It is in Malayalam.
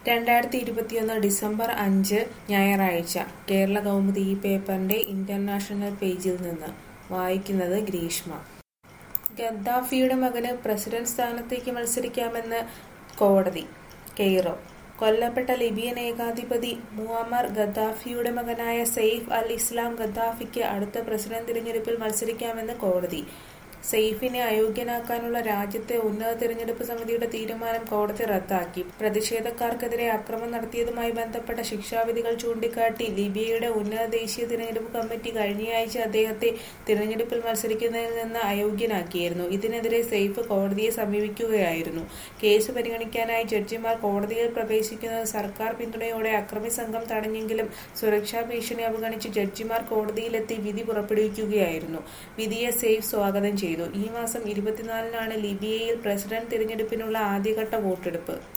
രണ്ടായിരത്തി ഇരുപത്തിയൊന്ന് ഡിസംബർ അഞ്ച് ഞായറാഴ്ച കേരള കൗമുദി ഈ പേപ്പറിന്റെ ഇന്റർനാഷണൽ പേജിൽ നിന്ന് വായിക്കുന്നത് ഗ്രീഷ്മ ഗദ്ദാഫിയുടെ മകന് പ്രസിഡന്റ് സ്ഥാനത്തേക്ക് മത്സരിക്കാമെന്ന് കോടതി കെയ്റോ കൊല്ലപ്പെട്ട ലിബിയൻ ഏകാധിപതി മുഅമ്മർ ഗദ്ദാഫിയുടെ മകനായ സെയ്ഫ് അൽ ഇസ്ലാം ഗദ്ദാഫിക്ക് അടുത്ത പ്രസിഡന്റ് തിരഞ്ഞെടുപ്പിൽ മത്സരിക്കാമെന്ന് കോടതി സെയ്ഫിനെ അയോഗ്യനാക്കാനുള്ള രാജ്യത്തെ ഉന്നത തിരഞ്ഞെടുപ്പ് സമിതിയുടെ തീരുമാനം കോടതി റദ്ദാക്കി പ്രതിഷേധക്കാർക്കെതിരെ അക്രമം നടത്തിയതുമായി ബന്ധപ്പെട്ട ശിക്ഷാവിധികൾ ചൂണ്ടിക്കാട്ടി ലിബിയയുടെ ഉന്നത ദേശീയ തിരഞ്ഞെടുപ്പ് കമ്മിറ്റി കഴിഞ്ഞയാഴ്ച അദ്ദേഹത്തെ തിരഞ്ഞെടുപ്പിൽ മത്സരിക്കുന്നതിൽ നിന്ന് അയോഗ്യനാക്കിയിരുന്നു ഇതിനെതിരെ സെയ്ഫ് കോടതിയെ സമീപിക്കുകയായിരുന്നു കേസ് പരിഗണിക്കാനായി ജഡ്ജിമാർ കോടതിയിൽ പ്രവേശിക്കുന്നത് സർക്കാർ പിന്തുണയോടെ അക്രമി സംഘം തടഞ്ഞെങ്കിലും സുരക്ഷാ ഭീഷണി അവഗണിച്ച് ജഡ്ജിമാർ കോടതിയിലെത്തി വിധി പുറപ്പെടുവിക്കുകയായിരുന്നു വിധിയെ സെയ്ഫ് സ്വാഗതം ചെയ്തു ഈ മാസം ഇരുപത്തിനാലിനാണ് ലിബിയയിൽ പ്രസിഡന്റ് തിരഞ്ഞെടുപ്പിനുള്ള ആദ്യഘട്ട വോട്ടെടുപ്പ്